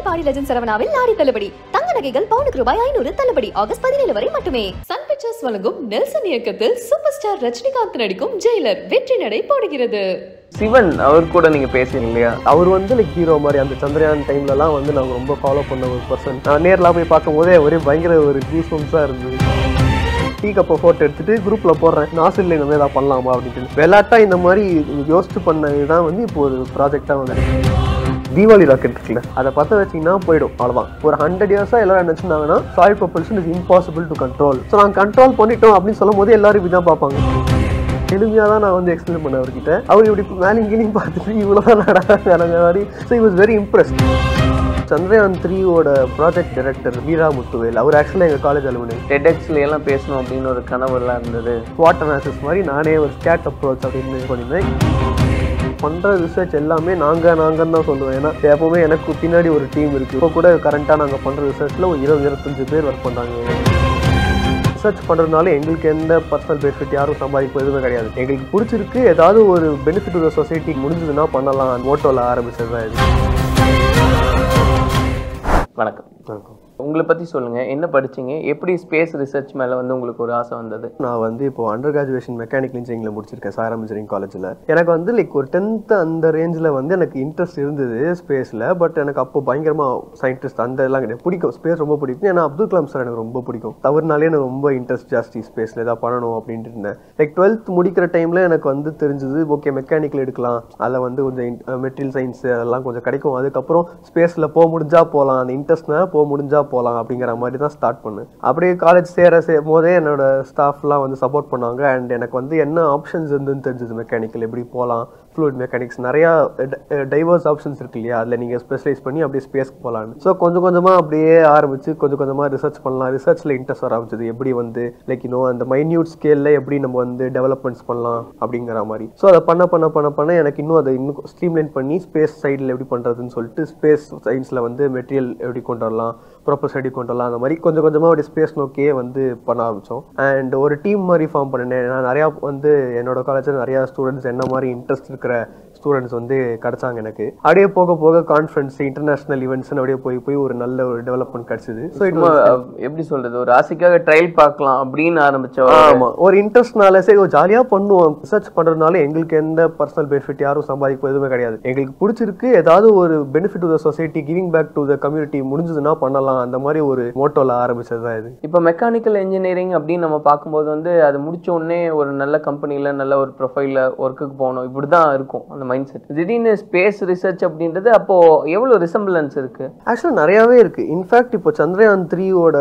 பாடி legend சரவணாவில் lorry தள்ளுபடி தங்க நகைகள் பவுனுக்கு ரூபாய் ஐநூறு தள்ளுபடி ஆகஸ்ட் பதினேழு வரை மட்டுமே சன் பிக்சர்ஸ் வழங்கும் நெல்சன் இயக்கத்தில் சூப்பர் ஸ்டார் ரஜினிகாந்த் நடிக்கும் ஜெயிலர் வெற்றி நடை போடுகிறது சிவன் அவர் கூட நீங்க பேசுறீங்க இல்லையா அவர் வந்து லைக் ஹீரோ மாதிரி அந்த சந்திரயான் டைம்லலாம் வந்து நாங்கள் ரொம்ப ஃபாலோ பண்ண ஒரு பர்சன் நான் நேரில் போய் பார்க்கும்போதே ஒரே பயங்கர ஒரு கூஸ்பம்ஸாக இருந்தது டீ கப்பை ஃபோட்டோ எடுத்துட்டு குரூப்பில் போடுறேன் நாசில் இந்த மாதிரி ஏதாவது பண்ணலாமா அப்படின்ட்டு விளையாட்டா இந்த மாதிரி யோசிச்சு பண்ணது தான் வந்து இப்போ ஒரு ப்ராஜெக்டாக வந்து தீபாவளி ராக்கெட் இருக்குல்ல அதை பற்ற வச்சிங்கன்னா போயிடும் அவ்வளோதான் ஒரு ஹண்ட்ரட் இயர்ஸாக எல்லாரும் என்ன நினச்சிருந்தாங்கன்னா solid propulsion is impossible to control so நாங்கள் கண்ட்ரோல் பண்ணிட்டோம் அப்படின்னு சொல்லும் போது எல்லாரும் இப்படி தான் பார்ப்பாங்க எளிமையாக தான் நான் வந்து எக்ஸ்பிளைன் பண்ண அவர்கிட்ட அவர் இப்படி மேலேயும் கீழையும் பார்த்துட்டு இவ்வளோ தான் நடக்கிற மாதிரி so I was very impressed Chandrayaan த்ரீயோட ப்ராஜெக்ட் டைரக்டர் வீரா முத்துவேல் அவர் ஆக்சுவலாக எங்கள் காலேஜ் அலுமினி டெடெக்ஸ்ல எல்லாம் பேசணும் அப்படின்னு ஒரு கனவு எல்லாம் இருந்தது ஸ்வாட் அனாலிசிஸ் மாதிரி நானே ஒரு ஸ்கேட் அப்ரோச் அப்படின்னு இது பண்ணியிருந்தேன் பண்ணுற ரிசர்ச் எல்லாமே நாங்கள் நாங்கன்னு தான் சொல்லுவேன் ஏன்னா எப்போவுமே எனக்கு பின்னாடி ஒரு டீம் இருக்குது இப்போ கூட கரண்ட்டாக நாங்கள் பண்ணுற ரிசர்ச்சில் ஒரு இருபது இருபத்தஞ்சு பேர் ஒர்க் பண்ணுறாங்க ரிசர்ச் பண்ணுறதுனால எங்களுக்கு எந்த பர்சனல் பெனிஃபிட் யாரும் சம்பாதிப்பது எதுவுமே கிடையாது எங்களுக்கு பிடிச்சிருக்கு ஏதாவது ஒரு பெனிஃபிட் டு சொசைட்டி முடிஞ்சதுன்னா பண்ணலாம் மோட்டோவில் ஆரம்பிச்சது தான் இது வணக்கம் உங்களை பத்தி சொல்லுங்க என்ன படிச்சீங்க எப்படி ஸ்பேஸ் ரிசர்ச் மேல வந்து உங்களுக்கு ஒரு ஆசை வந்தது நான் வந்து இப்போ அண்டர் கிராஜுவேஷன் மெக்கானிக்கல் இன்ஜினியரிங்ல முடிச்சிருக்கேன் சாரம் இன்ஜினியரிங் காலேஜில் எனக்கு வந்து லைக் ஒரு டென்த் அந்த ரேஞ்சில் வந்து எனக்கு இன்ட்ரெஸ்ட் இருந்தது ஸ்பேஸில் பட் எனக்கு அப்போ பயங்கரமாக சயின்டிஸ்ட் அந்த எல்லாம் கிடையாது பிடிக்கும் ஸ்பேஸ் ரொம்ப பிடிக்கும் ஏன்னா அப்துல் கலாம் சார் எனக்கு ரொம்ப பிடிக்கும் தவறுனாலே எனக்கு ரொம்ப இன்ட்ரெஸ்ட் ஜாஸ்தி ஸ்பேஸில் ஏதாவது பண்ணணும் அப்படின்ட்டு இருந்தேன் லைக் டுவெல்த் முடிக்கிற டைமில் எனக்கு வந்து தெரிஞ்சது ஓகே மெக்கானிக்கல் எடுக்கலாம் அதில் வந்து கொஞ்சம் மெட்டீரியல் சயின்ஸ் அதெல்லாம் கொஞ்சம் கிடைக்கும் அதுக்கப்புறம் ஸ்பேஸில் போக முடிஞ்சா போகலாம் அந்த இன்ட்ரெஸ்ட்னால போக முடிஞ்சா போகலாம் அப்படிங்கிற மாதிரி தான் ஸ்டார்ட் பண்ணேன் அப்படியே காலேஜ் சேர சே போதே என்னோட ஸ்டாஃப்லாம் வந்து சப்போர்ட் பண்ணாங்க அண்ட் எனக்கு வந்து என்ன ஆப்ஷன்ஸ் இருந்துன்னு தெரிஞ்சது மெக்கானிக்கல் எப்படி போகலாம் ஃப்ளூயிட் மெக்கானிக்ஸ் நிறையா டைவர்ஸ் ஆப்ஷன்ஸ் இருக்கு இல்லையா அதில் நீங்கள் ஸ்பெஷலைஸ் பண்ணி அப்படியே ஸ்பேஸ்க்கு போகலான்னு ஸோ கொஞ்சம் கொஞ்சமாக அப்படியே ஆரம்பிச்சு கொஞ்சம் கொஞ்சமாக ரிசர்ச் பண்ணலாம் ரிசர்ச்சில் இன்ட்ரெஸ்ட் வர ஆரம்பிச்சது எப்படி வந்து லைக் இன்னும் அந்த மைன்யூட் ஸ்கேலில் எப்படி நம்ம வந்து டெவலப்மெண்ட்ஸ் பண்ணலாம் அப்படிங்கிற மாதிரி ஸோ அதை பண்ண பண்ண பண்ண பண்ண எனக்கு இன்னும் அதை இன்னும் ஸ்ட்ரீம்லைன் பண்ணி ஸ்பேஸ் சைடில் எப்படி பண்ணுறதுன்னு சொல்லிட்டு ஸ்பேஸ் சயின்ஸில் வந்து மெட்டீரியல் எப்படி கொண்டு வரலாம் ப்ராப்பர் ஸ்டடி கொண்டு வரலாம் அந்த மாதிரி கொஞ்சம் கொஞ்சமாக அப்படி ஸ்பேஸ் நோக்கியே வந்து பண்ண ஆரம்பித்தோம் அண்ட் ஒரு டீம் மாதிரி ஃபார்ம் பண்ணினேன் நான் நிறையா வந்து என்னோட காலேஜில் நிறையா ஸ்டூடெண்ட்ஸ் என்ன மாதிரி இன்ட்ரெஸ்ட் இருக்கிற ஸ்டூடெண்ட்ஸ் வந்து கிடைச்சாங்க எனக்கு அப்படியே போக போக கான்ஃபரன்ஸ் இன்டர்நேஷனல் ஈவெண்ட்ஸ்னு அப்படியே போய் போய் ஒரு நல்ல ஒரு டெவலப்மெண்ட் கிடைச்சிது ஸோ இட் சும்மா, அஹ், எப்படி சொல்றது ஒரு ஆசைக்காக ட்ரையல் பார்க்கலாம் அப்படின்னு ஆரம்பிச்ச ஆமா ஒரு இன்ட்ரெஸ்ட்னால சரி ஒரு ஜாலியா பண்ணுவோம் ரிசர்ச் பண்றதுனால எங்களுக்கு எந்த பர்சனல் பெனிஃபிட் யாரும் சம்பாதிப்பது எதுவுமே கிடையாது எங்களுக்கு பிடிச்சிருக்கு ஏதாவது ஒரு benefit to the society giving back to the community முடிஞ்சதுன்னா பண்ணலாம் அந்த மாதிரி ஒரு மோட்டோல ஆரம்பிச்சது தான் இது இப்போ மெக்கானிக்கல் இன்ஜினியரிங் அப்படின்னு நம்ம பார்க்கும்போது வந்து அது முடிச்ச உடனே ஒரு நல்ல கம்பெனியில் நல்ல ஒரு ப்ரொஃபைலில் ஒர்க்குக்கு போகணும் இப்படி தான் இருக்கும் அந்த மைண்ட் செட் திடீர்னு ஸ்பேஸ் ரிசர்ச் அப்படின்றது அப்போ எவ்வளோ ரிசம்பிளன்ஸ் இருக்கு ஆக்சுவலாக நிறையாவே இருக்கு இன்ஃபேக்ட் இப்போ சந்திரயான் த்ரீயோட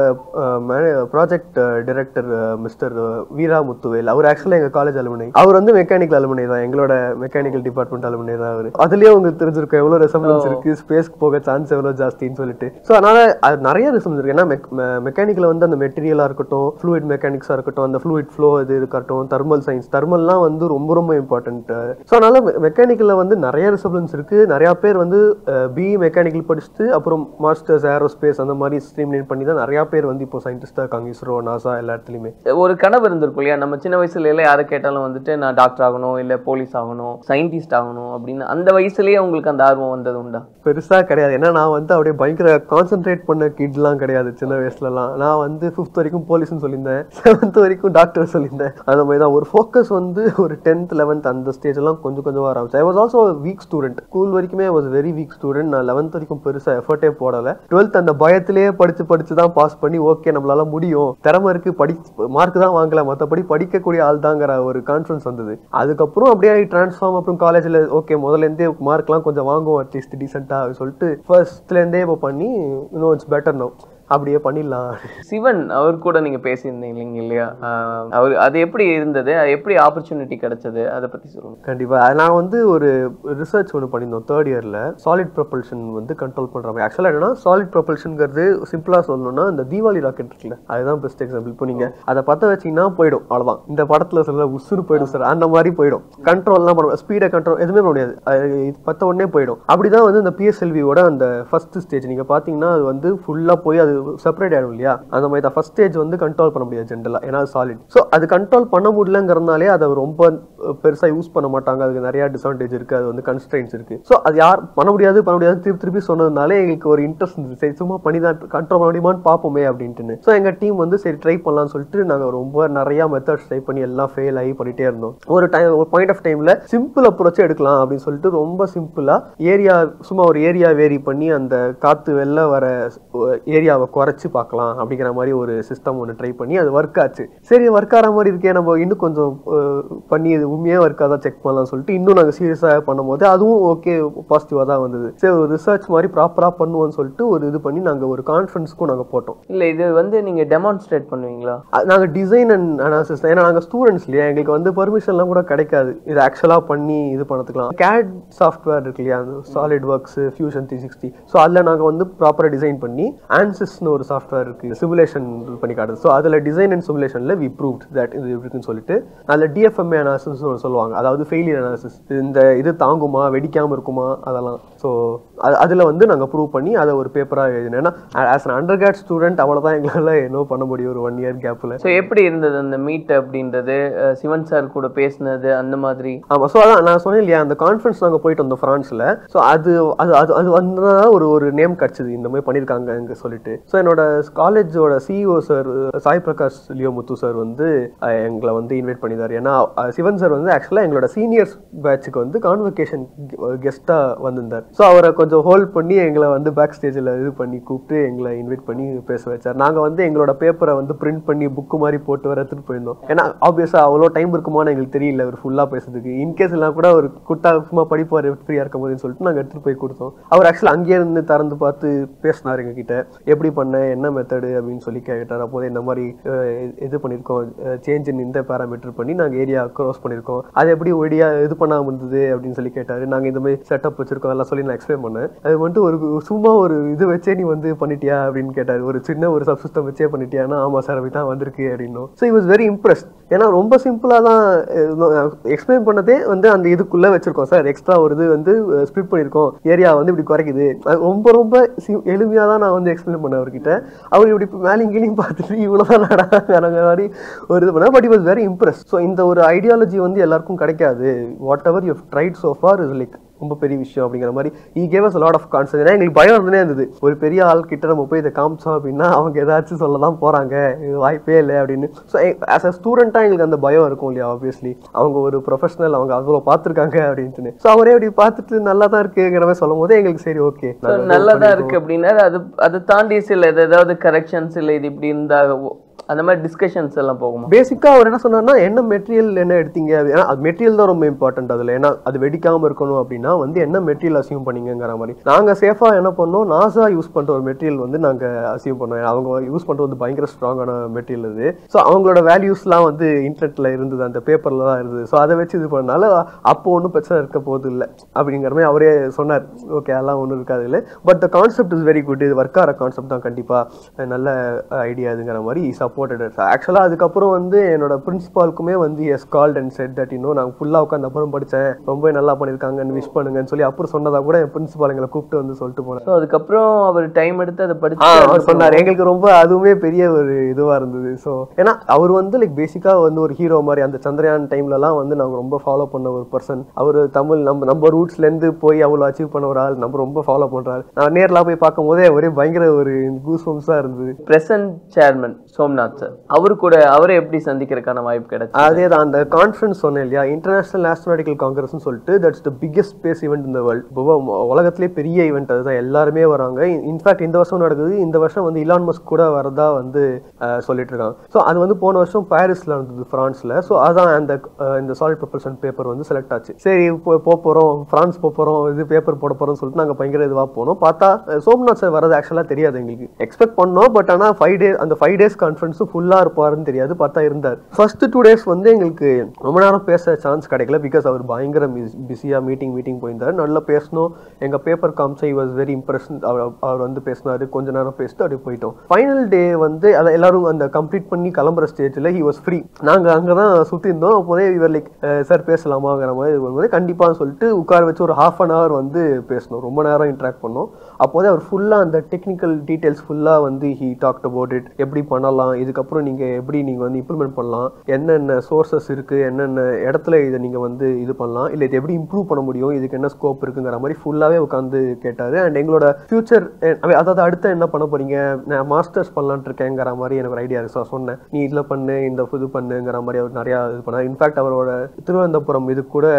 project director mister Veera Muthuvel அவர் ஆக்சுவலாக எங்கள் காலேஜ் அலுமினை அவர் வந்து மெக்கானிக்கல் அலுமினை தான் எங்களோட மெக்கானிக்கல் டிபார்ட்மெண்ட் அலுமினை தான் அவர் அதுலேயே உங்களுக்கு தெரிஞ்சிருக்கும் எவ்வளோ ரெசம்பிளன்ஸ் இருக்கு ஸ்பேஸ்க்கு போக சான்ஸ் எவ்வளோ ஜாஸ்தின்னு சொல்லிட்டு ஸோ அதனால அது நிறைய ரெசம்பிளன்ஸ் இருக்கு ஏன்னா மெக்கானிக்கல் வந்து அந்த மெட்டீரியலாக இருக்கட்டும் ஃப்ளூயிட் மெக்கானிக்ஸாக இருக்கட்டும் அந்த ஃப்ளூயிட் ஃப்ளோ இது இருக்கட்டும் தெர்மல் சயின்ஸ் தெர்மல்லாம் வந்து ரொம்ப ரொம்ப இம்பார்ட்டன்ட் ஸோ அதனால மெக்கானிக்கலில் வந்து நிறைய ரிசம்பிளன்ஸ் இருக்கு நிறைய பேர் வந்து பிஇ மெக்கானிக்கல் படிச்சுட்டு அப்புறம் மாஸ்டர்ஸ் ஏரோஸ்பேஸ் அந்த மாதிரி ஸ்ட்ரீம்லைன் பண்ணி தான் நிறைய பேர் வந்து இப்போ சயின்டிஸ்டாக இருக்காங்க இஸ்ரோ நாசா எல்லா இடத்துலையுமே ஒரு கனவு இருந்திருக்கும் இல்லையா நம்ம சின்ன வயசுல எல்லாம் யாரை கேட்டாலும் வந்துட்டு நான் டாக்டர் ஆகணும் இல்லை போலீஸ் ஆகணும் சயின்டிஸ்ட் ஆகணும் அப்படின்னு அந்த வயசுலயே உங்களுக்கு அந்த ஆர்வம் வந்தது உண்டா பெருசாக கிடையாது ஏன்னா நான் வந்து அப்படியே பயங்கர கான்சென்ட்ரேட் பண்ண கிட்லாம் கிடையாது சின்ன வயசுலலாம் நான் வந்து ஃபிஃப்த் வரைக்கும் போலீஸ்னு சொல்லியிருந்தேன் செவன்த் வரைக்கும் டாக்டர் சொல்லியிருந்தேன் அந்த மாதிரி தான் ஒரு ஃபோக்கஸ் வந்து ஒரு டென்த் லெவன்த் அந்த ஸ்டேஜ் எல்லாம் கொஞ்சம் கொஞ்சமாக ஆரம்பிச்சு I was also weak student school வரைக்குமே வாஸ் வெரி வீக் ஸ்டூடெண்ட் நான் லெவன்த் வரைக்கும் பெருசாக எஃபர்ட்டே போடலை டுவெல்த் அந்த பயத்திலேயே படிச்சு படிச்சு தான் பாஸ் பண்ணி ஓகே நம்மளால முடியும் திறமை இருக்கு படி மார்க் தான் வாங்கல மற்றபடி படிக்கக்கூடிய ஆள் தாங்கிற ஒரு கான்ஃபிடன்ஸ் வந்தது அதுக்கப்புறம் அப்படியே டிரான்ஸ்ஃபார்ம் அப்புறம் காலேஜில் ஓகே முதல்ல இருந்தே மார்க்லாம் கொஞ்சம் வாங்குவோம் அட்லீஸ்ட் டீசெண்டாக சொல்லிட்டு ஃபர்ஸ்ட்லேருந்தே இப்போ பண்ணி இன்னும் இட்ஸ் பெட்டர் நோ அப்படியே பண்ணிடலாம் சிவன் அவர் கூட நீங்க பேசியிருந்தீங்க இல்லையா ஆஹ் அவர் அது எப்படி இருந்தது அது எப்படி ஆப்பர்ச்சுனிட்டி கிடைச்சது அதை பத்தி சொல்லுங்க கண்டிப்பா நான் வந்து ஒரு ரிசர்ச் ஒன்று பண்ணியிருந்தோம் தேர்ட் இயர்ல சாலிட் ப்ரொபல்ஷன் வந்து கண்ட்ரோல் பண்ற மாதிரி ஆக்சுவலாக என்னன்னா சாலிட் ப்ரொபல்ஷன்ங்கிறது சிம்பிளா சொல்லணும்னா இந்த தீபாவளி ராக்கெட் இருக்குல்ல அதுதான் பெஸ்ட் எக்ஸாம்பிள் இப்போ நீங்க அதை பத்த வச்சீங்கன்னா போயிடும் அவ்வளவுதான் இந்த படத்துல சொல்ல உசுறு போயிடும் சார் அந்த மாதிரி போயிடும் கண்ட்ரோல்லாம் பண்ண ஸ்பீடை கண்ட்ரோல் எதுவுமே பண்ண முடியாது அது இது பத்த உடனே போயிடும் அப்படிதான் வந்து இந்த பிஎஸ்எல்வியோட அந்த ஃபர்ஸ்ட் ஸ்டேஜ் நீங்க பாத்தீங்கன்னா அது வந்து ஃபுல்லா போய் அது செப்பரேட் ஆயிடும் இல்லையா அந்த மாதிரி தான் ஃபர்ஸ்ட் ஸ்டேஜ் வந்து கண்ட்ரோல் பண்ண முடியாது ஜென்ரலா ஏன்னா சாலிட் ஸோ அது கண்ட்ரோல் பண்ண முடியலங்கிறதுனாலே அதை ரொம்ப அஹ், பெருசா யூஸ் பண்ண மாட்டாங்க அதுக்கு நிறைய டிஸ்அட்வான்டேஜ் இருக்கு அது வந்து கன்ஸ்ட்ரெயின்ஸ் இருக்கு ஸோ அது யார் பண்ண முடியாது பண்ண முடியாது திருப்பி திருப்பி சொன்னதுனால எங்களுக்கு ஒரு இன்ட்ரெஸ்ட் இருந்துச்சு சரி சும்மா பண்ணி தான் கண்ட்ரோல் பண்ண முடியுமான்னு பார்ப்போமே அப்படின்ட்டு ஸோ எங்க டீம் வந்து சரி ட்ரை பண்ணலாம்னு சொல்லிட்டு நாங்க ரொம்ப நிறைய மெத்தட்ஸ் ட்ரை பண்ணி எல்லாம் ஃபெயில் ஆகி பண்ணிட்டே இருந்தோம் ஒரு டைம் ஒரு பாயிண்ட் ஆஃப் டைம்ல சிம்பிள் அப்ரோச்சே எடுக்கலாம் அப்படின்னு சொல்லிட்டு ரொம்ப சிம்பிளா ஏரியா சும்மா ஒரு ஏரியா வேரி பண்ணி அந்த காத்து வெளில வர ஏரியாவை குறைச்சு பார்க்கலாம் அப்படிங்கிற மாதிரி ஒரு சிஸ்டம் ஒன்று ட்ரை பண்ணி அது ஒர்க் ஆச்சு சரி ஒர்க் ஆகிற மாதிரி இருக்கே நம்ம இன்னும் கொஞ்சம் அஹ், பண்ணி இது உண்மையாக ஒர்க் ஆதான் செக் பண்ணலாம்னு சொல்லிட்டு இன்னும் நாங்கள் சீரியஸாக பண்ணும்போது அதுவும் ஓகே பாசிட்டிவாக தான் வந்தது சரி ஒரு ரிசர்ச் மாதிரி ப்ராப்பராக பண்ணுவோம்னு சொல்லிட்டு ஒரு இது பண்ணி நாங்கள் ஒரு கான்ஃபரன்ஸ்க்கும் நாங்கள் போட்டோம் இல்ல இது வந்து நீங்க டெமான்ஸ்ட்ரேட் பண்ணுவீங்களா நாங்கள் டிசைன் அண்ட் அனாலிசிஸ் ஏன்னா நாங்கள் ஸ்டூடெண்ட்ஸ் இல்லையா எங்களுக்கு வந்து பெர்மிஷன்லாம் கூட கிடைக்காது இது ஆக்சுவலாக பண்ணி இது பண்ணதுக்கலாம் கேட் சாஃப்ட்வேர் இருக்கு இல்லையா அந்த SolidWorks fusion three sixty so அதில் நாங்கள் வந்து ப்ராப்பராக டிசைன் பண்ணி ஆன்சிஸ்னு ஒரு சாஃப்ட்வேர் இருக்கு சிமுலேஷன் பண்ணி காட்டுது ஸோ அதில் டிசைன் அண்ட் சிமுலேஷனில் வி ப்ரூவ்ட் தட் இது இப்படி இருக்குன்னு சொல்லிட்டு அதில் டிஎஃப்எம்ஏ அனாலிசிஸ் சொல்லுவாங்க அதாவது ஃபெயிலியர் அனாலிசிஸ் இந்த இது தாங்குமா வெடிக்காமல் இருக்குமா அதெல்லாம் ஸோ அதில் வந்து நாங்கள் ப்ரூவ் பண்ணி அதை ஒரு பேப்பராக எழுதினேன் ஏன்னா as an undergrad student அவ்வளோதான் எங்களால் என்ன பண்ண முடியும் ஒரு ஒன் இயர் கேப்பில் ஸோ எப்படி இருந்தது அந்த மீட் அப்படின்றது அஹ் சிவன் சார் கூட பேசுனது அந்த மாதிரி ஆமாம் ஸோ அதான் நான் சொன்னேன் இல்லையா அந்த கான்ஃபரன்ஸ் நாங்கள் போயிட்டு வந்தோம் ஃப்ரான்ஸில் ஸோ அது அது அது அது வந்து தான் ஒரு ஒரு நேம் கிடச்சிது இந்த மாதிரி பண்ணியிருக்காங்க இங்கே சொல்லிட்டு ஸோ என்னோட காலேஜோட CEO sir Sai Prakash Leo Muthu sir வந்து அஹ், எங்களை வந்து இன்வைட் பண்ணியிருந்தார் ஏன்னா அஹ், சிவன் சார் வந்து ஆக்சுவலாக எங்களோட சீனியர்ஸ் பேட்சுக்கு வந்து கான்வெகேஷன் கெஸ்ட்டாக வந்திருந்தார் ஸோ அவரை கொஞ்சம் ஹோல்ட் பண்ணி எங்களை வந்து பேக் ஸ்டேஜில் இது பண்ணி கூப்பிட்டு எங்களை இன்வைட் பண்ணி பேச வச்சார் நாங்கள் வந்து எங்களோட பேப்பரை வந்து பிரிண்ட் பண்ணி புக்கு மாதிரி போட்டு வர எடுத்துட்டு போயிருந்தோம் ஏன்னா ஆப்வியஸாக அவ்வளோ டைம் இருக்குமான்னு எங்களுக்கு தெரியல ஒரு ஃபுல்லாக பேசுறதுக்கு இன்கேஸ் எல்லாம் கூட ஒரு குட்டா சும்மா படிப்பார் ஃப்ரீயாக இருக்கும் போதுன்னு சொல்லிட்டு நாங்கள் எடுத்துகிட்டு போய் கொடுத்தோம் அவர் ஆக்சுவலாக அங்கேயே இருந்து திறந்து பார்த்து பேசினார் எங்ககிட்ட எப்படி பண்ண என்ன மெத்தடு அப்படின்னு சொல்லி கேட்டார் அப்போது இந்த மாதிரி அஹ், இது பண்ணியிருக்கோம் சேஞ்ச் இன் இந்த பேராமீட்டர் பண்ணி நாங்கள் ஏரியா க்ரோஸ் பண்ணியிருக்கோம் அது எப்படி ஒடியா இது பண்ணாமல் இருந்தது அப்படின்னு சொல்லி கேட்டார் நாங்கள் இந்த மாதிரி செட்டப் வச்சிருக்கோம் எல்லாம் சொல்லி நான் எக்ஸ்பிளைன் பண்ணேன் அது வந்துட்டு ஒரு சும்மா ஒரு இது வச்சே நீ வந்து பண்ணிட்டியா அப்படின்னு கேட்டார் ஒரு சின்ன ஒரு சப் சிஸ்டம் வச்சே பண்ணிட்டியானா ஆமாம் சார் அப்படி தான் வந்திருக்கு அப்படின்னும் ஸோ வாஸ் வெரி இம்ப்ரெஸ்ட் ஏன்னா ரொம்ப சிம்பிளாக தான் எக்ஸ்பிளைன் பண்ணதே வந்து அந்த இதுக்குள்ளே வச்சிருக்கோம் சார் எக்ஸ்ட்ரா ஒரு இது வந்து ஸ்பிளிட் பண்ணியிருக்கோம் ஏரியா வந்து இப்படி குறைக்குது அது ரொம்ப ரொம்ப எளிமையாக தான் நான் வந்து எக்ஸ்பிளைன் பண்ணேன் அவர்கிட்ட அவர் இப்படி மேலேயும் கீழையும் பார்த்துட்டு இவ்வளோதான் நடக்கிற மாதிரி ஒரு இது பண்ணேன் but it was very impress so இந்த ஒரு ஐடியாலஜி வந்து எல்லாருக்கும் கிடைக்காது whatever you tried so far is like ரொம்ப பெரிய விஷயம் அப்படிங்கிற மாதிரி he gave us lot of concept ஏன்னா எங்களுக்கு பயம் இருந்தே இருந்தது ஒரு பெரிய ஆள் கிட்ட நம்ம போய் இதை காமிச்சோம் அப்படின்னா அவங்க ஏதாச்சும் சொல்ல தான் போறாங்க இது வாய்ப்பே இல்லை அப்படின்னு ஸோ ஆஸ் அ ஸ்டூடெண்ட்டாக எங்களுக்கு அந்த பயம் இருக்கும் இல்லையா ஆப்வியஸ்லி அவங்க ஒரு ப்ரொஃபஷனல் அவங்க அவ்வளோ பார்த்துருக்காங்க அப்படின்ட்டு ஸோ அவரே அப்படி பார்த்துட்டு நல்லா தான் இருக்குங்கிற மாதிரி சொல்லும் போது எங்களுக்கு சரி ஓகே ஸோ நல்லதா இருக்கு அப்படின்னா அது அதை தாண்டி சில இது ஏதாவது கரெக்ஷன்ஸ் இல்லை இது இப்படி இருந்தா ஓ- அந்த மாதிரி டிஸ்கஷன்ஸ் எல்லாம் போகுமா பேசிக்காக அவர் என்ன சொன்னார்னா என்ன மெட்டீரியல் என்ன எடுத்தீங்க அப்படி- ஏன்னா அது மெட்டீரியல் தான் ரொம்ப இம்பார்ட்டன்ட் அதில் ஏன்னா அது வெடிக்காமல் இருக்கணும் அப்படின்னா வந்து என்ன மெட்டீரியல் அசியூம் பண்ணீங்கங்கிற மாதிரி நாங்கள் சேஃபாக என்ன பண்ணோம் நாசா யூஸ் பண்ணுற ஒரு மெட்டீரியல் வந்து நாங்கள் அசியூம் பண்ணோம் ஏன்னா அவங்க யூஸ் பண்ணுறது வந்து பயங்கர ஸ்ட்ராங்கான மெட்டீரியல் இது ஸோ அவங்களோட வேல்யூஸ்லாம் வந்து இன்டர்நெட்டில் இருந்தது அந்த பேப்பரில் தான் இருந்தது ஸோ அதை வச்சு இது பண்ணனால அப்போ ஒன்றும் பிரச்சனை இருக்க போகுது இல்லை அப்படிங்கிற மாதிரி அவரே சொன்னார் ஓகே அதெல்லாம் ஒன்றும் இருக்காது இல்லை but the concept is very good இது ஒர்க் ஆகிற கான்செப்ட் தான் கண்டிப்பாக நல்ல ஐடியா இதுங்கிற மாதிரி சப்போர்ட்டட் ஆக்சுவலாக அதுக்கப்புறம் வந்து என்னோட பிரின்சிபாலுக்குமே வந்து has called and said that இன்னும் நாங்கள் ஃபுல்லாக உட்காந்து அப்புறம் படித்தேன் ரொம்ப நல்லா பண்ணியிருக்காங்கன்னு விஷ் பண்ணுங்கன்னு சொல்லி அப்புறம் சொன்னதா கூட என் பிரின்சிபால் எங்களை கூப்பிட்டு வந்து சொல்லிட்டு போனார் ஸோ அதுக்கப்புறம் அவர் டைம் எடுத்து அதை ஆ படிச்சு அவர் சொன்னார் எங்களுக்கு ரொம்ப அதுவுமே பெரிய ஒரு இதுவா இருந்தது ஸோ ஏன்னா அவர் வந்து லைக் பேசிக்கா வந்து ஒரு ஹீரோ மாதிரி அந்த சந்திரயான் டைம்லலாம் வந்து நாங்க ரொம்ப ஃபாலோ பண்ண ஒரு பர்சன் அவர் தமிழ் நம்ம நம்ம ரூட்ஸ்ல இருந்து போய் அவ்வளோ அச்சீவ் பண்ண ஒரு ஆள் நம்ம ரொம்ப ஃபாலோ பண்றாரு நான் நேர்ல போய் பார்க்கும் போதே ஒரே பயங்கர ஒரு கூஸ் இருந்தது பிரசன்ட் சேர்மன் சோம்நாத் சார் அவரு கூட அவரை எப்படி சந்திக்கிறதுக்கான வாய்ப்பு கிடைச்சு அதே தான் அந்த கான்ஃபரன்ஸ் சொன்னேன் இல்லையா இன்டர்நேஷனல் ஆஸ்ட்ரோனாட்டிக்கல் காங்கிரஸ்னு சொல்லிட்டு that's the biggest space event இந்த வேர்ல்ட் உலகத்திலே பெரிய ஈவெண்ட் அதுதான் எல்லாருமே வராங்க இன்ஃபேக்ட் இந்த வருஷம் நடக்குது இந்த வருஷம் வந்து இலான் மஸ்க் கூட வரதா வந்து அஹ், சொல்லிட்டு இருக்காங்க ஸோ அது வந்து போன வருஷம் பாரிஸ்ல இருந்தது பிரான்ஸ்ல ஸோ அதான் அந்த அஹ், இந்த சாலிட் ப்ரொபல்ஷன் பேப்பர் வந்து செலக்ட் ஆச்சு சரி இப்போ போக போகிறோம் ஃப்ரான்ஸ் போக போகிறோம் இது பேப்பர் போட போகிறோம்னு சொல்லிட்டு நாங்கள் பயங்கர இதுவாக போனோம் பார்த்தா அஹ், சோம்நாத் சார் வரது ஆக்சுவலாக தெரியாது எங்களுக்கு எக்ஸ்பெக்ட் பண்ணோம் பட் ஆனால் ஃபைவ் டே அந்த ஃபைவ் டேஸ் கான்ஃபரன்ஸ் வருஷம் ஃபுல்லாக இருப்பாருன்னு தெரியாது பார்த்தா இருந்தார் ஃபர்ஸ்ட் டூ டேஸ் வந்து எங்களுக்கு ரொம்ப நேரம் பேச சான்ஸ் கிடைக்கல பிகாஸ் அவர் பயங்கர பிஸியாக மீட்டிங் மீட்டிங் போயிருந்தார் நல்லா பேசணும் எங்கள் பேப்பர் காமிச்சா வாஸ் வெரி இம்ப்ரெஷன் அவர் அவர் வந்து பேசினாரு கொஞ்ச நேரம் பேசிட்டு அப்படியே போயிட்டோம் ஃபைனல் டே வந்து அதை எல்லாரும் அந்த கம்ப்ளீட் பண்ணி கிளம்புற ஸ்டேஜில் ஹி வாஸ் ஃப்ரீ நாங்கள் அங்கே தான் சுற்றி இருந்தோம் அப்போதே இவர் லைக் சார் பேசலாமாங்கிற மாதிரி இது வரும்போது கண்டிப்பாக சொல்லிட்டு உட்கார வச்சு ஒரு ஹாஃப் அன் ஹவர் வந்து பேசணும் ரொம்ப நேரம் இன்ட்ராக்ட் பண்ணோம் அப்போதே அவர் ஃபுல்லாக அந்த டெக்னிக்கல் டீட்டெயில்ஸ் ஃபுல்லாக வந்து ஹி டாக்ட் அபவுட் இட் எப்படி பண்ணலாம் இதுக்கப்புறம் நீங்கள் எப்படி நீங்கள் வந்து இம்ப்ளிமெண்ட் பண்ணலாம் என்னென்ன சோர்சஸ் இருக்குது என்னென்ன இடத்துல இதை நீங்கள் வந்து இது பண்ணலாம் இல்லை இது எப்படி இம்ப்ரூவ் பண்ண முடியும் இதுக்கு என்ன ஸ்கோப் இருக்குங்கிற மாதிரி ஃபுல்லாகவே உட்காந்து கேட்டார் அண்ட் எங்களோட ஃபியூச்சர் அதாவது அடுத்து என்ன பண்ண போறீங்க நான் மாஸ்டர்ஸ் பண்ணலான்ட்டு இருக்கேங்கிற மாதிரி எனக்கு ஒரு ஐடியா இருக்கு ஸோ சொன்னேன் நீ இதில் பண்ணு இந்த இது பண்ணுங்கிற மாதிரி அவர் நிறையா இது பண்ணார் இன்ஃபேக்ட் அவரோட திருவனந்தபுரம் இது கூட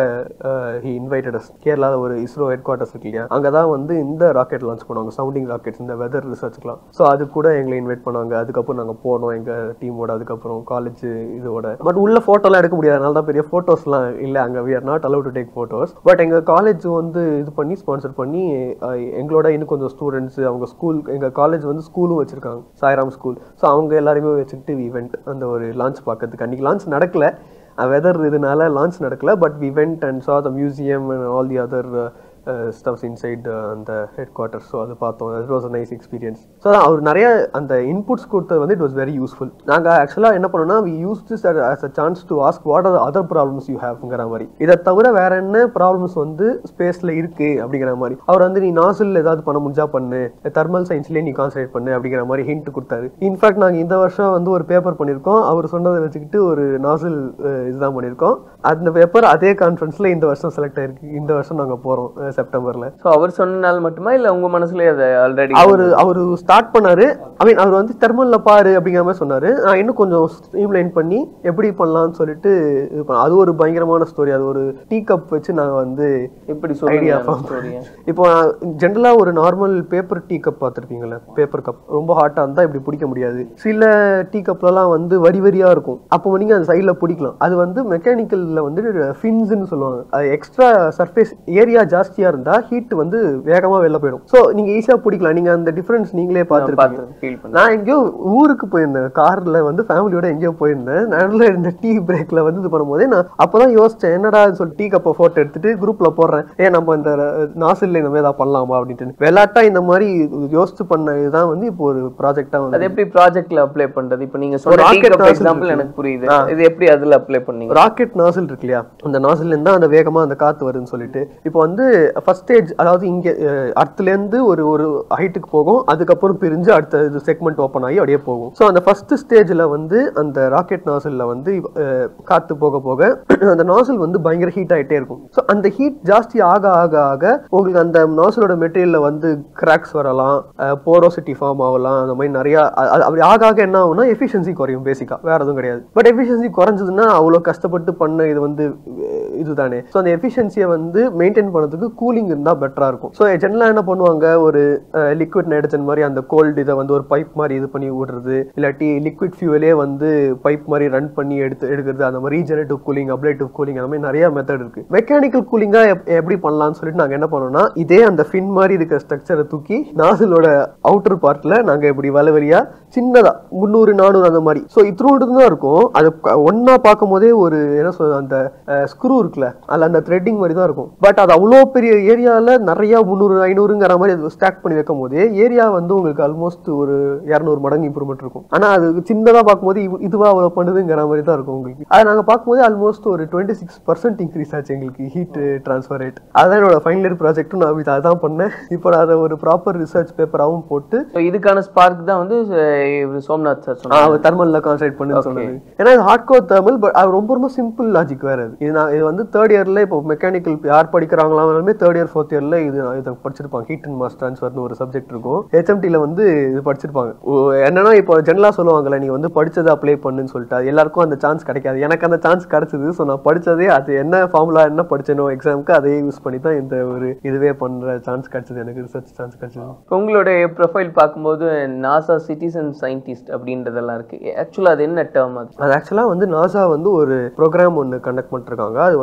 ஹி இன்வைட்டட் கேரளாவில் ஒரு இஸ்ரோ ஹெட் குவார்ட்டர்ஸ் இருக்கு இல்லையா அங்கே தான் வந்து இந்த ராக்கெட் லான்ச் பண்ணுவாங்க சவுண்டிங் ராக்கெட்ஸ் இந்த வெதர் ரிசர்ச்க்குலாம் ஸோ அது கூட எங்களை இன்வைட் பண்ணாங்க அதுக்கப்புறம் நாங்கள் போனோம் எங்கள் டீமோட அதுக்கப்புறம் காலேஜ் இதோட பட் உள்ள ஃபோட்டோலாம் எடுக்க முடியாது அதனால தான் பெரிய ஃபோட்டோஸ்லாம் இல்லை அங்கே we are not allow to take photos but எங்கள் காலேஜ் வந்து இது பண்ணி ஸ்பான்சர் பண்ணி அஹ், எங்களோட இன்னும் கொஞ்சம் ஸ்டூடெண்ட்ஸ் அவங்க ஸ்கூல் எங்கள் காலேஜ் வந்து ஸ்கூலும் வச்சுருக்காங்க சாய்ராம் ஸ்கூல் ஸோ அவங்க எல்லாருமே வச்சுக்கிட்டு ஈவெண்ட் அந்த ஒரு லான்ச் பார்க்கறதுக்கு அன்றைக்கி லான்ச் நடக்கல வெதர் இதனால லான்ச் நடக்கல but we went and saw the museum and all the other stuffs inside அந்த ஹெட் குவார்ட்டர் ஸோ அது பார்த்தோம் it was a nice experience so அதான் அவர் நிறைய அந்த இன்புட்ஸ் கொடுத்தது வந்து இட் வாஸ் வெரி யூஸ்ஃபுல் நாங்கள் ஆக்சுவலாக என்ன பண்ணோம்னா we use this as a chance to ask what are other problems you ஹேவ்ங்கிற மாதிரி இதை தவிர வேற என்ன ப்ராப்ளம்ஸ் வந்து ஸ்பேஸில் இருக்கு அப்படிங்கிற மாதிரி அவர் வந்து நீ நாசில் ஏதாவது பண்ண முடிஞ்சா பண்ணு தெர்மல் சயின்ஸ்லேயே நீ கான்சன்ட்ரேட் பண்ணு அப்படிங்கிற மாதிரி ஹிண்ட் கொடுத்தாரு இன்ஃபேக்ட் நாங்கள் இந்த வருஷம் வந்து ஒரு பேப்பர் பண்ணியிருக்கோம் அவர் சொன்னதை வச்சுக்கிட்டு ஒரு நாசில் இதுதான் பண்ணியிருக்கோம் அந்த பேப்பர் அதே கான்ஃபரன்ஸில் இந்த வருஷம் செலக்ட் ஆயிருக்கு இந்த வருஷம் நாங்கள் போகிறோம் செப்டம்பரில் ஸோ அவர் சொன்னனால மட்டுமா இல்லை உங்க மனசுலயே அதை ஆல்ரெடி அவர் அவர் ஸ்டார்ட் பண்ணாரு ஐ மீன் அவர் வந்து தெர்மல்ல பாரு அப்படிங்கிற மாதிரி சொன்னாரு நான் இன்னும் கொஞ்சம் ஸ்ட்ரீம்லைன் பண்ணி எப்படி பண்ணலாம்னு சொல்லிட்டு இது பண்ண அது ஒரு பயங்கரமான ஸ்டோரி அது ஒரு டீ கப் வச்சு நாங்கள் வந்து எப்படி ஐடியா சொல்லுங்க ஸ்டோரியை இப்போ ஜென்ரலாக ஒரு நார்மல் பேப்பர் டீ கப் பார்த்துருப்பீங்களே பேப்பர் கப் ரொம்ப ஹாட்டாக இருந்தால் இப்படி பிடிக்க முடியாது சில டீ கப்லலாம் வந்து வரி வரியாக இருக்கும் அப்போ நீங்கள் அந்த சைடில் பிடிக்கலாம் அது வந்து மெக்கானிக்கலில் வந்து ஃபின்ஸ்ன்னு சொல்லுவாங்க அது எக்ஸ்ட்ரா சர்ஃபேஸ் ஏரியா ஜாஸ்தியாக இருந்தால் ஹீட் வந்து வேகமாக வெளில போயிடும் ஸோ நீங்கள் ஈஸியாக பிடிக்கலாம் நீங்கள் அந்த டிஃப்ரென்ஸ் நீங்களே பார்த்துருப்பீங்க பார்த்து ஃபீல் பண்ண நான் எங்கேயோ ஊருக்கு போயிருந்தேன் கார்ல வந்து ஃபேமிலியோட எங்கேயோ போயிருந்தேன் நடுவில் இந்த டீ பிரேக்ல வந்து இது பண்ணும்போதே நான் அப்பதான் யோசிச்சேன் என்னடா சொல்லி டீ கப்பை போட்டோ எடுத்துட்டு குரூப்ல போடுறேன் ஏன் நம்ம இந்த நாசில்ல இந்த மாதிரி ஏதாவது பண்ணலாமா அப்படின்ட்டு விளையாட்டா இந்த மாதிரி யோசிச்சு பண்ண இதுதான் வந்து இப்போ ஒரு ப்ராஜெக்டா அது வந்து எப்படி ப்ராஜெக்ட்ல அப்ளை பண்றது இப்போ நீங்க சொன்ன rocket tea cup nozzle example இருக்கு. எனக்கு புரியுது ஆ. இது எப்படி அதுல அப்ளை பண்ணீங்க ராக்கெட் நாசில் இருக்கு இல்லையா அந்த நாசில் இருந்தா அந்த வேகமா அந்த காத்து வருதுன்னு சொல்லிட்டு இப்போ வந்து ஃபர்ஸ்ட் ஸ்டேஜ் அதாவது இங்க அர்த்ல இருந்து ஒரு ஒரு ஹைட்டுக்கு போகும் அதுக்கப்புறம் பிரிஞ்சு அடுத்த இது செக்மெண்ட் ஓப்பன் ஆகி அப்படியே போகும் ஸோ அந்த ஃபர்ஸ்ட் ஸ்டேஜ்ல வந்து அந்த ராக்கெட் நாசில்ல வந்து அஹ், காத்து போக போக அந்த நாசில் வந்து பயங்கர ஹீட் ஆயிட்டே இருக்கும் ஸோ அந்த ஹீட் ஜாஸ்தி ஆக ஆக ஆக உங்களுக்கு அந்த நாசிலோட மெட்டீரியல்ல வந்து கிராக்ஸ் வரலாம் போரோசிட்டி ஃபார்ம் ஆகலாம் அந்த மாதிரி நிறைய அ- அ- அப்படி ஆக ஆக என்ன ஆகும்னா எஃபிஷியன்சி குறையும் பேசிக்கா வேற எதுவும் கிடையாது பட் எஃபிஷியன்சி குறைஞ்சதுன்னா அவ்வளோ கஷ்டப்பட்டு பண்ண இது வந்து அஹ், இதுதானே ஸோ அந்த எஃபிஷியன்சியை வந்து மெயின்டைன் பண்ணதுக்கு கூலிங் இருந்தால் பெட்டராக இருக்கும் ஸோ ஜென்ரலாக என்ன பண்ணுவாங்க ஒரு லிக்விட் நைட்ரஜன் மாதிரி அந்த கோல்டு இதை வந்து ஒரு பைப் மாதிரி இது பண்ணி விடுறது இல்லாட்டி லிக்விட் ஃபியூவலே வந்து பைப் மாதிரி ரன் பண்ணி எடுத்து எடுக்கிறது அந்த மாதிரி ரீஜெனரேட்டிவ் கூலிங் அப்ளேட்டிவ் கூலிங் அந்த மாதிரி நிறைய மெத்தட் இருக்கு மெக்கானிக்கல் கூலிங்கா எப்படி பண்ணலாம்னு சொல்லிட்டு நாங்க என்ன பண்ணோம்னா இதே அந்த ஃபின் மாதிரி இருக்கிற ஸ்ட்ரக்சரை தூக்கி நாசிலோட அவுட்டர் பார்ட்ல நாங்க இப்படி வலை வழியா சின்னதா முந்நூறு நானூறு அந்த மாதிரி ஸோ இத்தனோடு தான் இருக்கும் அது க- ஒண்ணா பார்க்கும் போதே ஒரு என்ன சொல்றது அந்த ஸ்க்ரூ இருக்குல்ல அதுல அந்த த்ரெட்டிங் மாதிரி தான் இருக்கும் பட் அது அவ்வளோ பெரிய ஏரியால நிறைய முந்நூறு ஐநூறுங்கிற மாதிரி அது ஸ்டாக் பண்ணி வைக்கும் போதே ஏரியா வந்து உங்களுக்கு ஆல்மோஸ்ட் ஒரு இரநூறு மடங்கு இம்ப்ரூவ்மெண்ட் இருக்கும் ஆனா அது சின்னதா பார்க்கும்போது இது- இதுவா அவ்வளோ பண்ணுதுங்கிற மாதிரி தான் இருக்கும் உங்களுக்கு அதை நாங்க பார்க்கும்போது ஆல்மோஸ்ட் ஒரு டுவெண்ட்டி சிக்ஸ் பர்சன்ட் இன்க்ரீஸ் ஆச்சு எங்களுக்கு ஹீட் ட்ரான்ஸ்ஃபர் ரேட் அதான் என்னோட ஃபைனல் இயர் ப்ராஜெக்ட்டும் நான் இது அதான் பண்ணேன் இப்போ நான் அதை ஒரு ப்ராப்பர் ரிசர்ச் பேப்பராகவும் போட்டு So, இதுக்கான ஸ்பார்க் தான் வந்து அஹ், இவரு சோம்நாத் சார் ஆ, சொன்னாங்க அவர் தெர்மல்ல கான்சன்ட்ரேட் பண்ணுன்னு Okay. சொன்னது ஏன்னா இது ஹார்ட் கோர் தெர்மல் பட் அது ரொம்ப ரொம்ப சிம்பிள் லாஜிக் வேற அது இது நான் இது வந்து தேர்ட் இயர்ல இப்போ மெக்கானிக்கல் யார் படிக்கிறாங்களாமே தேர்ட் இயர் ஃபோர்த் இயர்ல இது இதை படிச்சிருப்பாங்க ஹீட் அண்ட் மாஸ் ட்ரான்ஸ்ஃபர்னு ஒரு சப்ஜெக்ட் இருக்கும் ஹெச்எம்டில வந்து இது படிச்சிருப்பாங்க ஓ, என்னன்னா இப்போ ஜென்ரலா சொல்லுவாங்கல்ல நீ வந்து படிச்சதை அப்ளை பண்ணுன்னு சொல்லிட்டு அது எல்லாருக்கும் அந்த சான்ஸ் கிடைக்காது எனக்கு அந்த சான்ஸ் கிடைச்சது ஸோ நான் படிச்சதே அது என்ன ஃபார்முலா என்ன படிச்சேனோ எக்ஸாமுக்கு அதையே யூஸ் பண்ணி தான் இந்த ஒரு இதுவே பண்ற சான்ஸ் கிடைச்சது எனக்கு ரிசர்ச் சான்ஸ் கிடைச்சது இப்ப உங்களுடைய ப்ரொஃபைல் பார்க்கும்போது நாசா சிட்டிசன் சயின்டிஸ்ட் அப்படின்றதெல்லாம் இருக்கு ஆக்சுவலா அது என்ன டேர்ம் அது அது ஆக்சுவலாக வந்து நாசா வந்து ஒரு ப்ரோக்ராம் ஒன்று கண்டக்ட் பண்ணிருக்காங்க அது வந்து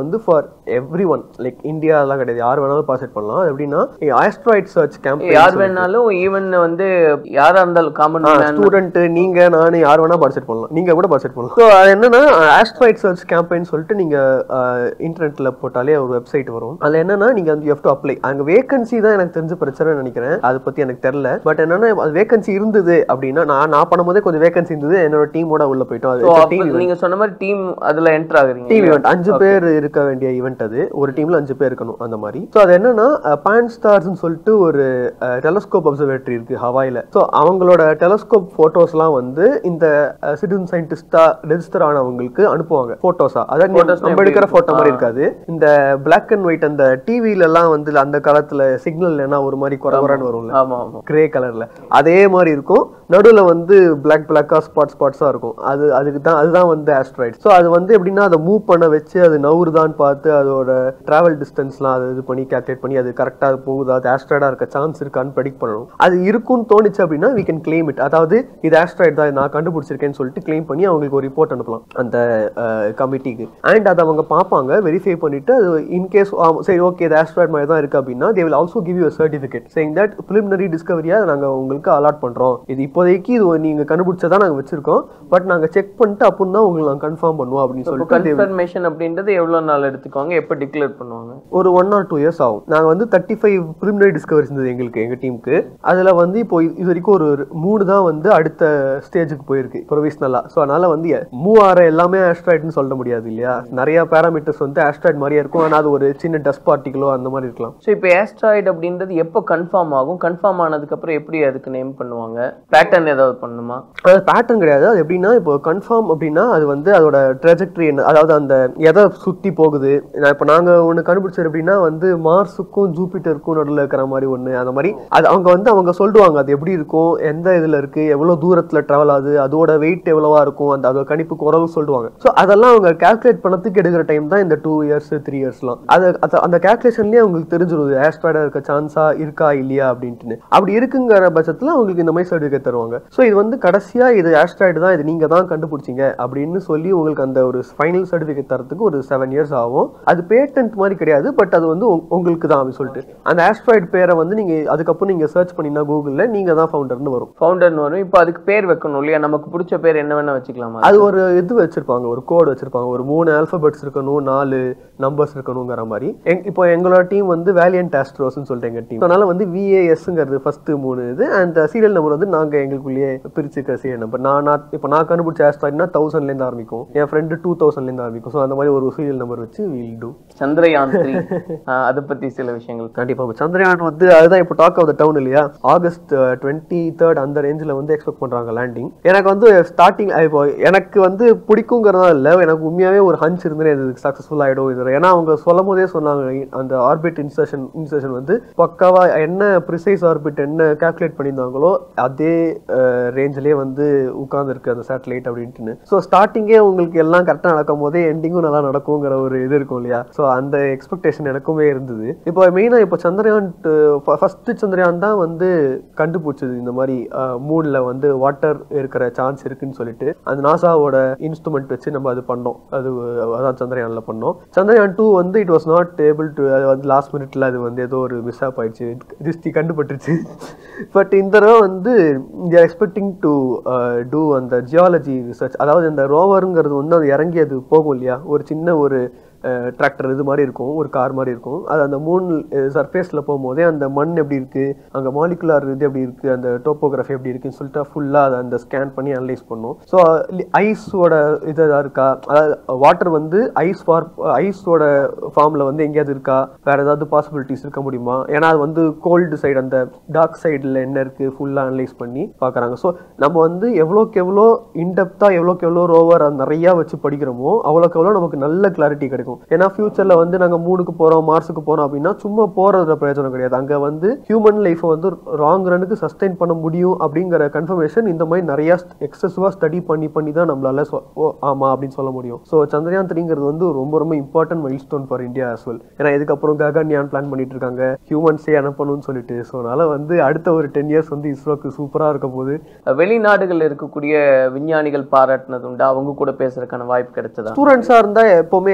வந்து ஃபார் எவ்ரி ஒன் லைக் இந்தியாலாம் கிடையாது யார் வேணாலும் பார்ட்டிசிபேட் பண்ணலாம் அது எப்படின்னா ஆஸ்ட்ராய்ட் சர்ச் கேம்ப் யார் வேணாலும் ஈவன் வந்து யாரா இருந்தாலும் காமன் மேன் ஸ்டூடெண்ட் நீங்க நானு யார் வேணா பார்ட்டிசிபேட் பண்ணலாம் நீங்க கூட பார்ட்டிசிபேட் பண்ணலாம் ஸோ அது என்னன்னா ஆஸ்ட்ராய்ட் சர்ச் கேம்பெயின் சொல்லிட்டு நீங்க இன்டர்நெட்ல போட்டாலே ஒரு வெப்சைட் வரும் அதுல என்னன்னா நீங்க வந்து யூ டு அப்ளை அங்க வேகன்சி தான் எனக்கு தெரிஞ்ச பிரச்சனை நினைக்கிறேன் அதை பத்தி எனக்கு தெரியல பட் என்னன்னா அது வேகன்சி இருந்தது அப்படின்னா நான் நான் பண்ணும்போதே கொஞ்சம் வேகன்சி இருந்தது என்னோட டீமோட உள்ள போயிட்டோம் So, அது அப்ப டீம் நீங்க சொன்ன மாதிரி டீம் அதுல என்டர் ஆகுறீங்க டீம் ஈவெண்ட் அஞ்சு பேர் இருக்க வேண்டிய ஈவெண்ட் அது ஒரு டீம்ல அஞ்சு பேர் இருக்கணும் அந்த மாதிரி ஸோ அது என்னன்னா பான் ஸ்டார்ஸ்னு சொல்லிட்டு ஒரு டெலஸ்கோப் அப்சர்வேட்டரி இருக்கு ஹவாயில ஸோ அவங்களோட டெலஸ்கோப் போட்டோஸ்லாம் வந்து இந்த சிட்டிசன் சயின்டிஸ்டா ரெஜிஸ்டர் ஆனவங்களுக்கு அனுப்புவாங்க போட்டோஸா அதாவது Photos நம்ம எப்படி எடுக்கிற இருக்கும்? போட்டோ மாதிரி ஆ. இருக்காது இந்த பிளாக் அண்ட் ஒயிட் அந்த டிவில எல்லாம் வந்து அந்த காலத்துல சிக்னல் என்ன ஒரு மாதிரி குறகுறான்னு வரும்ல ஆமா ஆமா கிரே கலர்ல அதே மாதிரி இருக்கும் நடுவுல வந்து பிளாக் பிளாக்கா ஸ்பாட் ஸ்பாட்ஸா இருக்கும் அது அதுக்கு தான் அதுதான் வந்து ஆஸ்ட்ராய்ட் ஸோ அது வந்து எப்படின்னா அதை மூவ் பண்ண வச்சு அது நவுறுதான்னு பார்த்து அதோட டிராவல் டிஸ்டன்ஸ்லாம் அது இது பண்ணி கால்குலேட் பண்ணி அது கரெக்டா போகுதா அது ஆஸ்ட்ராய்டா இருக்க சான்ஸ் இருக்கான்னு ப்ரெடிக்ட் பண்ணணும் அது இருக்கும்னு தோணுச்சு அப்படின்னா we can claim it அதாவது இது ஆஸ்ட்ராய்ட் தான் இது நான் கண்டுபிடிச்சிருக்கேன்னு சொல்லிட்டு கிளைம் பண்ணி அவங்களுக்கு ஒரு ரிப்போர்ட் அனுப்பலாம் அந்த கமிட்டிக்கு அண்ட் அதை அவங்க பார்ப்பாங்க வெரிஃபை பண்ணிட்டு அது இன்கேஸ் சரி ஓகே இது ஆஸ்ட்ராய்ட் மாதிரி தான் இருக்கு அப்படின்னா they will also give you certificate saying that preliminary டிஸ்கவரியா நாங்க உங்களுக்கு அலாட் பண்றோம் இது இப்போதைக்கு இது நீங்க கண்டுபிடிச்சதா நாங்க வச்சிருக்கோம் பட் நாங்க செக் பண்ணிட்டு அப்புறம் தான் உங்களுக்கு நாங்க கன்ஃபார்ம் பண்ணுவோம் அப்படின்னு சொல்லிட்டு they will- கன்ஃபர்மேஷன் அப்படின்றது எவ்வளவு நாள் எடுத்துக்குவாங்க எப்ப டிக்ளேர் பண்ணுவாங்க ஒரு ஒன் ஆர் டூ இயர்ஸ் ஆகும் நாங்கள் வந்து தேர்ட்டி ஃபைவ் ப்ரிலிமினரி டிஸ்கவரிஸ் இருந்தது எங்களுக்கு எங்கள் டீமுக்கு அதில் வந்து இப்போ இது இது வரைக்கும் ஒரு மூணு தான் வந்து அடுத்த ஸ்டேஜுக்கு போயிருக்கு ப்ரொவிஷ்னலாக ஸோ அதனால வந்து மூவார எல்லாமே ஆஸ்ட்ராய்ட்னு சொல்ல முடியாது இல்லையா நிறைய பேராமீட்டர்ஸ் வந்து ஆஸ்ட்ராய்ட் மாதிரியே இருக்கும் ஆனால் அது ஒரு சின்ன டஸ்ட் பார்ட்டிகளோ அந்த மாதிரி இருக்கலாம் ஸோ இப்போ ஆஸ்ட்ராய்டு அப்படின்றது எப்போ கன்ஃபார்ம் ஆகும் கன்ஃபார்ம் ஆனதுக்கப்புறம் எப்படி அதுக்கு நேம் பண்ணுவாங்க பேட்டர்ன் ஏதாவது பண்ணுமா அது பேட்டர்ன் கிடையாது அது எப்படின்னா இப்போ கன்ஃபார்ம் அப்படின்னா அது வந்து அதோட ட்ரெஜெக்டரி என்ன அதாவது அந்த எதை சுற்றி போகுது நான் இப்போ நாங்கள் ஒன்று கண்டுபிடிச்சது எப்படின்னா வந்து மார்ஸுக்கும் ஜூபிட்டருக்கும் நடுவில் இருக்கிற மாதிரி ஒன்று அந்த மாதிரி அது அவங்க வந்து அவங்க சொல்லுவாங்க அது எப்படி இருக்கும் எந்த இதில் இருக்கு எவ்வளோ தூரத்தில் ட்ராவல் ஆகுது அதோட வெயிட் எவ்வளவா இருக்கும் அந்த அதோட கணிப்பு குறவு சொல்லுவாங்க ஸோ அதெல்லாம் அவங்க கால்குலேட் பண்ணதுக்கு எடுக்கிற டைம் தான் இந்த டூ இயர்ஸ் த்ரீ இயர்ஸ்லாம் அது அது- அந்த கால்குலேஷன்லேயே அவங்களுக்கு தெரிஞ்சிருது ஆஸ்ட்ராய்டாக இருக்க சான்ஸா இருக்கா இல்லையா அப்படின்ட்டு அப்படி இருக்குங்கிற பட்சத்தில் அவங்களுக்கு இந்த மாதிரி சர்டிஃபிகேட் தருவாங்க ஸோ இது வந்து கடைசியா இது ஆஸ்ட்ராய்டு தான் இது நீங்க தான் கண்டுபிடிச்சீங்க அப்படின்னு சொல்லி உங்களுக்கு அந்த ஒரு ஃபைனல் சர்டிஃபிகேட் தரத்துக்கு ஒரு செவன் இயர்ஸ் ஆகும் அது பேட்டன்ட் மாதிரி கிடையாது பட் அது வந்து உங்க- உங்களுக்கு தான் அப்படின்னு சொல்லிட்டு அந்த ஆஸ்ட்ராய்டு பேரை வந்து நீங்க அதுக்கப்புறம் நீங்க சர்ச் பண்ணினா கூகுள்ல நீங்க தான் ஃபவுண்டர்னு வரும் ஃபவுண்டர்னு வரும் இப்போ அதுக்கு பேர் வைக்கணும் இல்லையா நமக்கு பிடிச்ச பேர் என்ன வேணா வச்சுக்கலாமா அது ஒரு இது வச்சிருப்பாங்க ஒரு கோட் வச்சிருப்பாங்க ஒரு மூணு ஆல்பபெட்ஸ் இருக்கணும் நாலு நம்பர்ஸ் இருக்கணுங்கிற மாதிரி எங் இப்போ எங்களோட டீம் வந்து வேலியன்ட் ஆஸ்ட்ரோஸ்னு சொல்லிட்டு எங்க டீம் அதனால வந்து விஏஎஸ்ங்கிறது ஃபர்ஸ்ட் மூணு இது அந்த சீரியல் நம்பர் வந்து நாங்க எங்களுக்குள்ளேயே பிரிச்சுக்கிற சீரியல் நம்பர் நான் நான் இப்போ நான் கண்டுபிடிச்ச ஆஸ்ட்ராய்ட்னா தௌசண்ட்ல இருந்து ஆரம்பிக்கும் என் ஃப்ரெண்டு டூ தௌசண்ட்ல இருந்து ஆரம்பிக்கும் ஸோ அந்த மாதிரி ஒரு சீரியல் நம்பர் வச்சு வீல் டூ சந்திரயான் த்ரீ அதை பத்தி சில விஷயங்கள் கண்டிப்பா இப்ப சந்திரயான் வந்து அதுதான் இப்போ டாக் ஆஃப் த டவுன் இல்லையா ஆகஸ்ட் டுவெண்ட்டி தேர்ட் அந்த ரேஞ்சில் வந்து எக்ஸ்பெக்ட் பண்றாங்க லேண்டிங் எனக்கு வந்து ஸ்டார்டிங் இப்போ எனக்கு வந்து பிடிக்குங்கிறதா இல்லை எனக்கு உண்மையாவே ஒரு ஹஞ்ச் இருந்தே இது சக்ஸஸ்ஃபுல் ஆயிடும் இது ஏன்னா அவங்க சொல்லும் போதே சொன்னாங்க அந்த ஆர்பிட் இன்சர்ஷன் இன்சர்ஷன் வந்து பக்காவா என்ன ப்ரிசைஸ் ஆர்பிட் என்ன கால்குலேட் பண்ணியிருந்தாங்களோ அதே ரேஞ்சிலே வந்து உட்கார்ந்துருக்கு அந்த சேட்டலைட் அப்படின்ட்டுன்னு ஸோ ஸ்டார்டிங்கே உங்களுக்கு எல்லாம் கரெக்டாக நடக்கும் போதே எண்டிங்கும் நல்லா நடக்குங்கிற ஒரு இது இருக்கும் இல்லையா ஸோ அந்த எக்ஸ்பெக்டேஷன் எனக்குமே இருந்தது இப்போ மெயினாக இப்போ சந்திரயான் ஃபர்ஸ்ட் சந்திரயான் தான் வந்து கண்டுபிடிச்சது இந்த மாதிரி மூணில் வந்து வாட்டர் இருக்கிற சான்ஸ் இருக்குன்னு சொல்லிட்டு அந்த நாசாவோட இன்ஸ்ட்ருமெண்ட் வச்சு நம்ம அது பண்ணோம் அது அதான் சந்திரயான்ல பண்ணோம் சந்திரயான் டூ வந்து it was not able to அது வந்து லாஸ்ட் மினிட்ல அது வந்து ஏதோ ஒரு மிஸ் ஆப் ஆயிடுச்சு திருஷ்டி கண்டுபட்டுருச்சு பட் இந்த தடவை வந்து எக்ஸ்பெக்டிங் டு டூ அந்த ஜியாலஜி ரிசர்ச் அதாவது இந்த ரோவருங்கிறது வந்து அது இறங்கி அது போகும் இல்லையா ஒரு சின்ன ஒரு டிராக்டர் இது மாதிரி இருக்கும் ஒரு கார் மாதிரி இருக்கும் அது அந்த மூன் சர்ஃபேஸில் போகும்போதே அந்த மண் எப்படி இருக்கு அங்கே மாலிகுலார் இது எப்படி இருக்கு அந்த டோப்போகிராஃபி எப்படி இருக்குன்னு சொல்லிட்டு ஃபுல்லாக அதை அந்த ஸ்கேன் பண்ணி அனலைஸ் பண்ணும் ஸோ ஐஸோட இது எதாவது இருக்கா அதாவது வாட்டர் வந்து ஐஸ் ஃபார் ஐஸோட ஃபார்மில் வந்து எங்கேயாவது இருக்கா வேற ஏதாவது பாசிபிலிட்டிஸ் இருக்க முடியுமா ஏன்னா அது வந்து கோல்டு சைடு அந்த டார்க் சைடில் என்ன இருக்கு ஃபுல்லாக அனலைஸ் பண்ணி பார்க்குறாங்க ஸோ நம்ம வந்து எவ்வளோக்கு எவ்வளோ இன்டெப்த்தாக எவ்வளோக்கு எவ்வளோ ரோவர் நிறையா வச்சு படிக்கிறோமோ அவ்வளோக்கு எவ்வளோ நமக்கு நல்ல கிளாரிட்டி கிடைக்கும் ஏன்னா ஃபியூச்சர்ல வந்து நாங்க மூணுக்கு போறோம் மார்ஸுக்கு போறோம் அப்படின்னா சும்மா போறதுல பிரயோஜனம் கிடையாது அங்க வந்து ஹியூமன் லைஃப்பை வந்து ராங் ரனுக்கு சஸ்டைன் பண்ண முடியும் அப்படிங்கிற கன்ஃபர்மேஷன் இந்த மாதிரி நிறைய எக்ஸசிவா ஸ்டடி பண்ணி பண்ணி தான் நம்மளால சொ- ஓ ஆமா அப்படின்னு சொல்ல முடியும் ஸோ சந்திரயான் த்ரீங்கிறது வந்து ரொம்ப ரொம்ப important milestone for India as well ஏன்னா இதுக்கப்புறம் ககன்யான் பிளான் பண்ணிட்டு இருக்காங்க ஹியூமன்ஸே அனுப்பணும்னு சொல்லிட்டு ஸோ அதனால வந்து அடுத்த ஒரு டென் இயர்ஸ் வந்து இஸ்ரோக்கு சூப்பரா இருக்க போகுது வெளிநாடுகள்ல இருக்கக்கூடிய விஞ்ஞானிகள் பாராட்டினது உண்டு அவங்க கூட பேசுறதுக்கான வாய்ப்பு கிடைச்சதா ஸ்டூடெண்ட்ஸாக இருந்தால் எப்போவுமே எல்லாருமே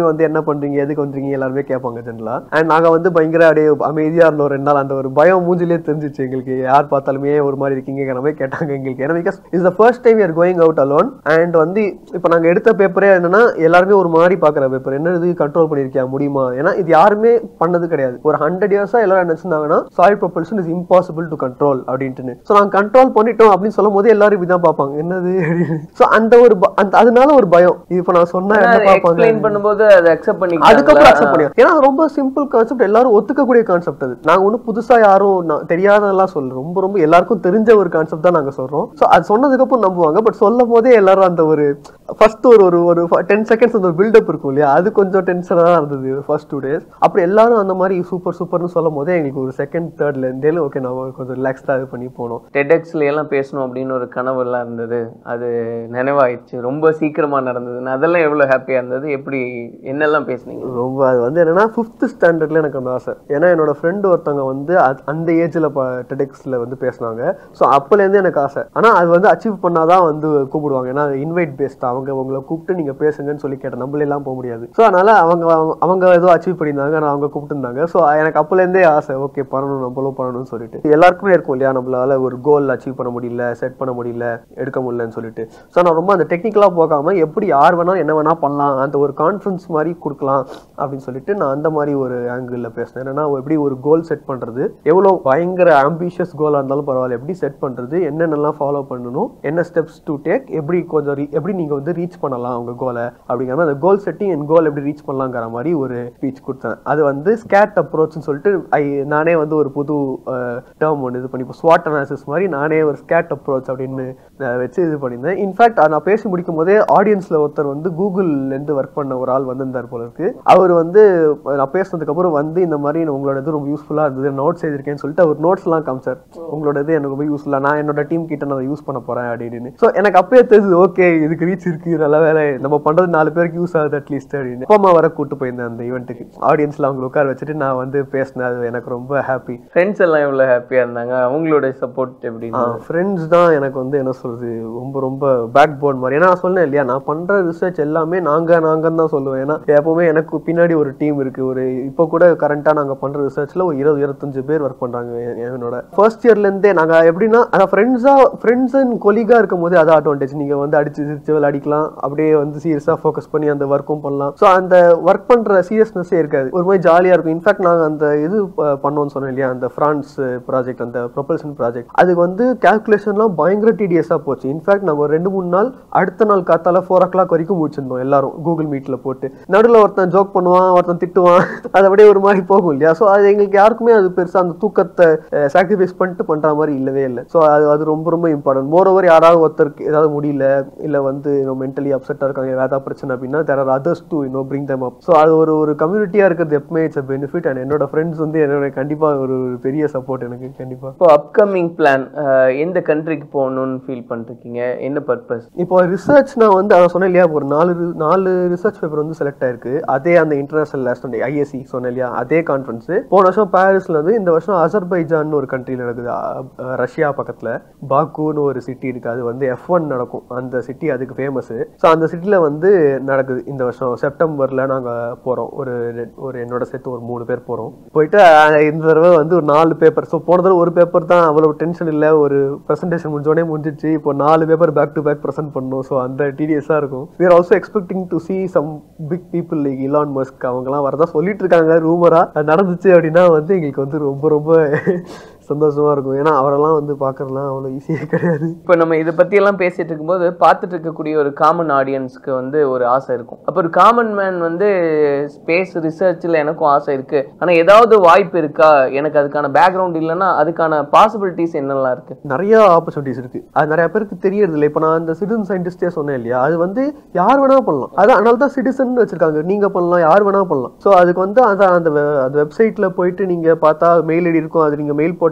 வந்து என்ன பண்றீங்க எதுக்கு வந்தீங்க எல்லாருமே கேட்பாங்க ஜென்ரலா அண்ட் நாங்க வந்து பயங்கர அப்படியே அமைதியா இருந்தோம் ரெண்டு நாள் அந்த ஒரு பயம் மூஞ்சிலே தெரிஞ்சிச்சு எங்களுக்கு யார் பார்த்தாலுமே ஒரு மாதிரி இருக்கீங்க மாதிரி கேட்டாங்க எங்களுக்கு ஏன்னா because is the first time you're going out alone and வந்து இப்போ நாங்க எடுத்த பேப்பரே என்னன்னா எல்லாருமே ஒரு மாதிரி பார்க்குற பேப்பர் என்ன இது கண்ட்ரோல் பண்ணியிருக்கியா முடியுமா ஏன்னா இது யாருமே பண்ணது கிடையாது ஒரு ஹண்ட்ரட் இயர்ஸா எல்லாரும் என்ன வச்சிருந்தாங்கன்னா solid propulsion is impossible to control அப்படின்ட்டு ஸோ நாங்கள் கண்ட்ரோல் பண்ணிட்டோம் அப்படின்னு சொல்லும் போது எல்லாரும் இப்படி தான் பார்ப்பாங்க என்னது ஸோ அந்த ஒரு ப- அந்த அதனால ஒரு பயம் இது இப்போ நான் சொன்னா என்ன பார்ப்பாங்க எக்ஸ்பிளைன் பண்ணும்போது அதை அக்செப்ட் பண்ணி அதுக்கப்புறம் அக்செப்ட் பண்ணியும் ஏன்னா அது ரொம்ப சிம்பிள் கான்செப்ட் எல்லாரும் ஒத்துக்கக்கூடிய கான்செப்ட் அது நாங்க ஒன்றும் புதுசா யாரும் நா- தெரியாததெல்லாம் சொல்ல ரொம்ப ரொம்ப எல்லாருக்கும் தெரிஞ்ச ஒரு கான்செப்ட் தான் நாங்க சொல்றோம் ஸோ அது சொன்னதுக்கு அப்புறம் நம்புவாங்க பட் சொல்லும் போதே எல்லாரும் அந்த ஒரு ஃபர்ஸ்ட் ஒரு ஒரு ஒரு டென் செகண்ட்ஸ் அந்த ஒரு பில்டப் இருக்கும் இல்லையா அது கொஞ்சம் டென்ஷனாக தான் இருந்தது ஃபர்ஸ்ட் டூ டேஸ் அப்படி எல்லாரும் அந்த மாதிரி சூப்பர் சூப்பர்னு சொல்லும் போதே எங்களுக்கு ஒரு செகண்ட் தேர்ட்ல இருந்தே ஓகே நம்ம கொஞ்சம் ரிலாக்ஸ்டாக இது பண்ணி போனோம் டெடெக்ஸ்ல எல்லாம் பேசணும் அப்படின்னு ஒரு கனவு எல்லாம் இருந்தது அது நினைவாயிடுச்சு ரொம்ப சீக்கிரமா நடந்தது நான் அதெல்லாம் எவ்வளவு ஹாப்பியா இருந்தது எப்படி என்னெல்லாம் பேசுனீங்க ரொம்ப அது வந்து என்னன்னா ஃபிஃப்த் ஸ்டாண்டர்ட்ல எனக்கு அந்த ஆசை ஏன்னா என்னோட ஃப்ரெண்டு ஒருத்தவங்க வந்து அ- அந்த ஏஜ்ல டெடெக்ஸ்ல வந்து பேசினாங்க ஸோ அப்போலேருந்து எனக்கு ஆசை ஆனா அது வந்து அச்சீவ் பண்ணாதான் வந்து கூப்பிடுவாங்க ஏன்னா இன்வைட் பேஸ்ட் அவங்க உங்களை கூப்பிட்டு நீங்க பேசுங்கன்னு சொல்லி கேட்டேன் நம்மள எல்லாம் போக முடியாது ஸோ அதனால அவங்க அவங்க ஏதோ அச்சீவ் பண்ணியிருந்தாங்க நான் அவங்க கூப்பிட்டுருந்தாங்க ஸோ எனக்கு அப்போலேருந்தே ஆசை ஓகே பண்ணணும் நம்மளும் பண்ணணும்னு சொல்லிட்டு எல்லாருக்குமே இருக்கும் இல்லையா நம்மளால ஒரு கோல் அச்சீவ் பண்ண முடியல செட் பண்ண முடியல எடுக்க முடியலன்னு சொல்லிட்டு ஸோ நான் ரொம்ப அந்த டெக்னிக்கலாக போகாம எப்படி யார் வேணா என்ன வேணா பண்ணலாம் அந்த ஒரு கான்ஃபிடன்ஸ் மாதிரி கொடுக்கலாம் அப்படின்னு சொல்லிட்டு நான் அந்த மாதிரி ஒரு ஆங்கிளில் பேசினேன் என்னன்னா எப்படி ஒரு கோல் செட் பண்றது எவ்வளோ பயங்கர ஆம்பிஷியஸ் கோலாக இருந்தாலும் பரவாயில்ல எப்படி செட் பண்றது என்னென்னலாம் ஃபாலோ பண்ணணும் என்ன ஸ்டெப்ஸ் டு டேக் எப்படி கொஞ்சம் re- எப்படி நீங்க வந்து ரீச் பண்ணலாம் உங்க கோலை அப்படிங்கிற மாதிரி அந்த கோல் செட்டிங் என் கோல் எப்படி ரீச் பண்ணலாங்கிற மாதிரி ஒரு ஸ்பீச் கொடுத்தேன் அது வந்து ஸ்கேட் அப்ரோச்னு சொல்லிட்டு ஐ நானே வந்து ஒரு புது டேர்ம் ஒன்று இது பண்ணி இப்போ ஸ்வாட் அனாலிசிஸ் மாதிரி நானே ஒரு ஸ்கேட் அப்ரோச் அப்படின்னு அஹ், வச்சு இது பண்ணியிருந்தேன் இன்ஃபேக்ட் நான் பேசி முடிக்கும் போதே ஆடியன்ஸ்ல ஒருத்தர் வந்து கூகுள்லேருந்து ஒர்க் பண்ண ஒரு ஆள் வந்திருந்தார் போல இருக்கு அவர் வந்து நான் பேசினதுக்கு அப்புறம் வந்து இந்த மாதிரி உங்களோட இது ரொம்ப யூஸ்ஃபுல்லா இருந்தது நோட்ஸ் எழுதிருக்கேன்னு சொல்லிட்டு அவர் நோட்ஸ் எல்லாம் காமிச்சார் உங்களோட இது எனக்கு ரொம்ப யூஸ்ஃபுல்லா நான் என்னோட டீம் கிட்ட நான் யூஸ் பண்ண போறேன் அப்படின்னு ஸோ எனக்கு அப்பயே தெரிஞ்சது ஓகே இதுக்கு ரீச் இருக்கு நல்ல வேலை நம்ம பண்றது நாலு பேருக்கு யூஸ் ஆகுது அட்லீஸ்ட் அப்படின்னு அப்பா அம்மா வர கூட்டு போயிருந்தேன் அந்த ஈவெண்ட்டுக்கு ஆடியன்ஸ்ல அவங்க உட்கார வச்சுட்டு நான் வந்து பேசினேன் அது எனக்கு ரொம்ப ஹாப்பி ஃப்ரெண்ட்ஸ் எல்லாம் எவ்வளவு ஹாப்பியா இருந்தாங்க அவங்களோட சப்போர்ட் எப்படி இருந்தது? ஃப்ரெண்ட்ஸ் தான் எனக்கு வந்து என்ன சொல்றது ரொம்ப ரொம்ப பேக் போன் மாதிரி ஏன்னா நான் சொன்னேன் இல்லையா நான் பண்ற ரிசர்ச் எல்லாமே நாங்க நாங்கன்னு தான் சொல்லுவேன் ஏன்னா எப்பவுமே எனக்கு பின்னாடி ஒரு டீம் இருக்கு ஒரு இப்போ கூட கரண்டா நாங்க பண்ற ரிசர்ச்ல ஒரு இருபது இருபத்தஞ்சு பேர் ஒர்க் பண்றாங்க எ- என்னோட ஃபர்ஸ்ட் இயர்ல இருந்தே நாங்க எப்படின்னா அதான் ஃப்ரெண்ட்ஸா ஃப்ரெண்ட்ஸ் அண்ட் கொலிகா இருக்கும் போது அது அட்வான்டேஜ் நீங்க வந்து அடிச்சு சிரிச்சு விளையாடிக்கலாம் அப்படியே வந்து சீரியஸா ஃபோக்கஸ் பண்ணி அந்த ஒர்க்கும் பண்ணலாம் ஸோ அந்த ஒர்க் பண்ற சீரியஸ்னஸே இருக்காது ஒரு மாதிரி ஜாலியா இருக்கும் இன்ஃபேக்ட் நாங்க அந்த இது ப- பண்ணோம்னு சொன்னோம் இல்லையா அந்த ஃப்ரான்ஸ் ப்ராஜெக்ட் அந்த ப்ரொபல்ஷன் ப்ராஜெக்ட் அதுக்கு வந்து கால்குலேஷன்லாம் பயங்கர டிடிஎஸ்ஸாக போச்சு இன்ஃபேக்ட் நம்ம ஒரு ரெண்டு மூணு நாள் அடுத்த நாள் காத்தால ஃபோர் ஓ கிளாக் வரைக்கும் முடிச்சிருந்தோம் எல்லாரும் கூகுள் மீட்ல போட்டு நடுவில் ஒருத்தன் ஜோக் பண்ணுவான் ஒருத்தன் திட்டுவான் அது அப்படியே ஒரு மாதிரி போகும் இல்லையா ஸோ அது எங்களுக்கு யாருக்குமே அது பெருசா அந்த தூக்கத்தை சாக்ரிஃபைஸ் பண்ணிட்டு பண்ற மாதிரி இல்லவே இல்லை ஸோ அது அது ரொம்ப ரொம்ப இம்பார்ட்டன்ட் மோர் ஓவர் யாராவது ஒருத்தருக்கு ஏதாவது முடியல இல்லை வந்து மென்டலி அப்செட்டாக இருக்காங்க ஏதாவது பிரச்சனை அப்படின்னா there are others to you know bring them up so அது ஒரு ஒரு கம்யூனிட்டியாக இருக்கிறது எப்பவுமே இட்ஸ் பெனிஃபிட் அண்ட் என்னோட ஃப்ரெண்ட்ஸ் வந்து என்னோட கண்டிப்பாக ஒரு ஒரு பெரிய சப்போர்ட் எனக்கு கண்டிப்பாக இப்போ அப்கமிங் பிளான் எந்த கண்ட்ரிக்கு போகணும்னு ஃபீல் பண்ணிருக்கீங்க என்ன பர்பஸ் இப்போ ரிசர்ச் நான் வந்து அதான் சொன்னேன் இல்லையா ஒரு நாலு ரி- நாலு ரிசர்ச் பேப்பர் வந்து செலக்ட் ஆயிருக்கு அதே அந்த இன்டர்நேஷனல் லாஸ்ட் ஐஎஸ்சி சொன்னேன் இல்லையா அதே கான்ஃபரன்ஸ் போன வருஷம் பாரிஸ்ல இருந்து இந்த வருஷம் அசர்பைஜான் ஒரு கண்ட்ரியில் நடக்குது அ- அ- ரஷ்யா பக்கத்துல பாக்குன்னு ஒரு சிட்டி இருக்கு அது வந்து எஃப் ஒன் நடக்கும் அந்த சிட்டி அதுக்கு ஃபேமஸ் ஸோ அந்த சிட்டில வந்து நடக்குது இந்த வருஷம் செப்டம்பர்ல நாங்க போறோம் ஒரு ரெ- ஒரு என்னோட சேர்த்து ஒரு மூணு பேர் போறோம் போயிட்டு அஹ், இந்த தடவை வந்து ஒரு நாலு பேப்பர் ஸோ போன தடவை ஒரு பேப்பர் தான் அவ்வளவு டென்ஷன் இல்லை ஒரு ப்ரெசன்டேஷன் முடிஞ்சோடனே முடிஞ்சிச்சு இப்போ நாலு paper back to back present பண்ணணும் ஸோ அந்த டிடிஎஸ்ஸாக இருக்கும் we are also expecting to see some big people like Elon Musk அவங்கலாம் வரதா சொல்லிட்டு இருக்காங்க ரூமரா அது நடந்துச்சு அப்படின்னா வந்து எங்களுக்கு வந்து ரொம்ப ரொம்ப சந்தோஷமா இருக்கும் ஏன்னா அவரெல்லாம் வந்து பார்க்கறதுலாம் அவ்வளோ ஈஸியே கிடையாது இப்போ நம்ம இதை பத்தி எல்லாம் பேசிட்டு இருக்கும்போது பார்த்துட்டு இருக்கக்கூடிய ஒரு காமன் ஆடியன்ஸ்க்கு வந்து ஒரு ஆசை இருக்கும் அப்போ ஒரு காமன் மேன் வந்து ஸ்பேஸ் ரிசர்ச்சில் எனக்கும் ஆசை இருக்கு ஆனா ஏதாவது வாய்ப்பு இருக்கா எனக்கு அதுக்கான பேக்ரவுண்ட் இல்லைன்னா அதுக்கான பாசிபிலிட்டிஸ் என்னெல்லாம் இருக்கு நிறைய ஆப்பர்ச்சுனிட்டிஸ் இருக்கு அது நிறைய பேருக்கு தெரியறது இல்லை இப்போ நான் இந்த சிட்டிசன் சயின்டிஸ்டே சொன்னேன் இல்லையா அது வந்து யார் வேணா பண்ணலாம் அது அதனால தான் சிட்டிசன் வச்சிருக்காங்க நீங்க பண்ணலாம் யார் வேணா பண்ணலாம் ஸோ அதுக்கு வந்து அதான் அந்த வெ- அந்த வெப்சைட்ல போயிட்டு நீங்க பார்த்தா மெயில் ஐடி இருக்கும் அது நீங்க மெயில் போட்டீங்கன்னா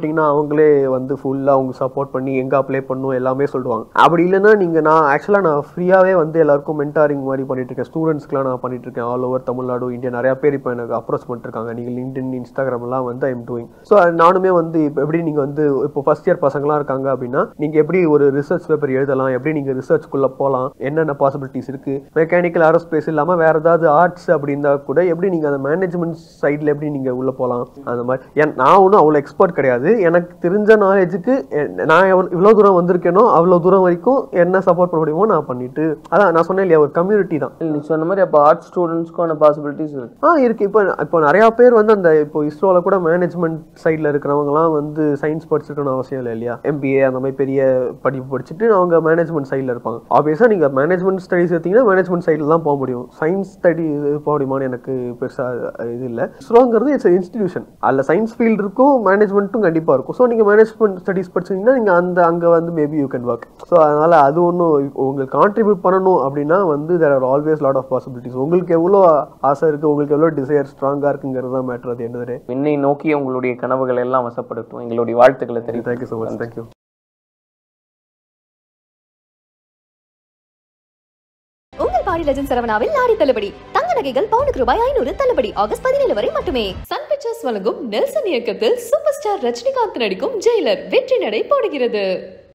பண்ணிட்டீங்கன்னா அவங்களே வந்து ஃபுல்லாக அவங்க சப்போர்ட் பண்ணி எங்கே அப்ளை பண்ணும் எல்லாமே சொல்லுவாங்க அப்படி இல்லைன்னா நீங்கள் நான் ஆக்சுவலாக நான் ஃப்ரீயாகவே வந்து எல்லாருக்கும் மென்டாரிங் மாதிரி பண்ணிட்டு இருக்கேன் ஸ்டூடெண்ட்ஸ்க்குலாம் நான் பண்ணிட்டு இருக்கேன் ஆல் ஓவர் தமிழ்நாடு இந்தியா நிறைய பேர் இப்போ எனக்கு அப்ரோச் பண்ணிருக்காங்க நீங்கள் லிங்க்டின் இன்ஸ்டாகிராம்லாம் வந்து ஐம் டூயிங் ஸோ நானுமே வந்து இப்போ எப்படி நீங்கள் வந்து இப்போ ஃபர்ஸ்ட் இயர் பசங்களாம் இருக்காங்க அப்படின்னா நீங்கள் எப்படி ஒரு ரிசர்ச் பேப்பர் எழுதலாம் எப்படி நீங்கள் ரிசர்ச்குள்ளே போகலாம் என்னென்ன பாசிபிலிட்டிஸ் இருக்குது மெக்கானிக்கல் ஏரோஸ்பேஸ் இல்லாமல் வேறு ஏதாவது ஆர்ட்ஸ் அப்படின்னா கூட எப்படி நீங்கள் அந்த மேனேஜ்மெண்ட் சைடில் எப்படி நீங்கள் உள்ளே போகலாம் அந்த மாதிரி ஏன் நான் ஒன்றும் அவ்வளோ எக்ஸ்பர்ட் கிடையாது எனக்கு தெரிஞ்ச நாலேஜுக்கு நான் இவ்வளோ தூரம் வந்திருக்கேனோ அவ்வளோ தூரம் வரைக்கும் என்ன சப்போர்ட் பண்ண முடியுமோ நான் பண்ணிட்டு அதான் நான் சொன்னேன் இல்லையா ஒரு கம்யூனிட்டி தான் நீ சொன்ன மாதிரி அப்போ ஆர்ட் ஸ்டூடெண்ட்ஸ்க்கான பாசிபிலிட்டிஸ் இருக்கு ஆ இருக்கு இப்போ இப்போ நிறையா பேர் வந்து அந்த இப்போ இஸ்ரோவில் கூட மேனேஜ்மெண்ட் சைடில் இருக்கிறவங்கலாம் வந்து சயின்ஸ் படிச்சிருக்கணும் அவசியம் இல்லை இல்லையா எம்பிஏ அந்த மாதிரி பெரிய படிப்பு படிச்சுட்டு அவங்க மேனேஜ்மெண்ட் சைடில் இருப்பாங்க ஆப்வியஸாக நீங்கள் மேனேஜ்மெண்ட் ஸ்டடிஸ் எடுத்தீங்கன்னா மேனேஜ்மெண்ட் சைடில் தான் போக முடியும் சயின்ஸ் ஸ்டடி போக முடியுமான்னு எனக்கு பெருசாக இது இல்லை இஸ்ரோங்கிறது இட்ஸ் இன்ஸ்டிடியூஷன் அதில் சயின்ஸ் ஃபீல்டு இருக்கும் மேனேஜ்மெண்ட்டும் கண்டிப்பாக இருக்கும் ஸோ நீங்கள் மேனேஜ்மெண்ட் ஸ்டடிஸ் படிச்சீங்கன்னா நீங்கள் அந்த அங்கே வந்து maybe you can work so அதனால் அது ஒன்றும் உங்களுக்கு கான்ட்ரிபியூட் பண்ணணும் அப்படின்னா வந்து there are always lot of possibilities உங்களுக்கு எவ்வளோ ஆசை இருக்குது உங்களுக்கு எவ்வளோ டிசைர் ஸ்ட்ராங்காக இருக்குங்கிறது தான் மேட்ரு அது என்னது விண்ணை நோக்கி உங்களுடைய கனவுகளை எல்லாம் வசப்படுத்தும் எங்களுடைய வாழ்த்துக்களை தெரியும் தேங்க்யூ ஸோ மச் தேங்க்யூ உங்கள் பாடி லெஜன் சரவணாவில் நாடி தள்ளுபடி தங்க நகைகள் பவுனுக்கு ரூபாய் ஐநூறு தள்ளுபடி ஆகஸ்ட் பதினேழு வரை மட்டுமே சன் பிக்சர்ஸ் வழங்கும் நெல்சன் இயக்கத்தில் சூப்பர் ஸ்டார் ரஜினிகாந்த் நடிக்கும் ஜெயிலர் வெற்றி நடை போடுகிறது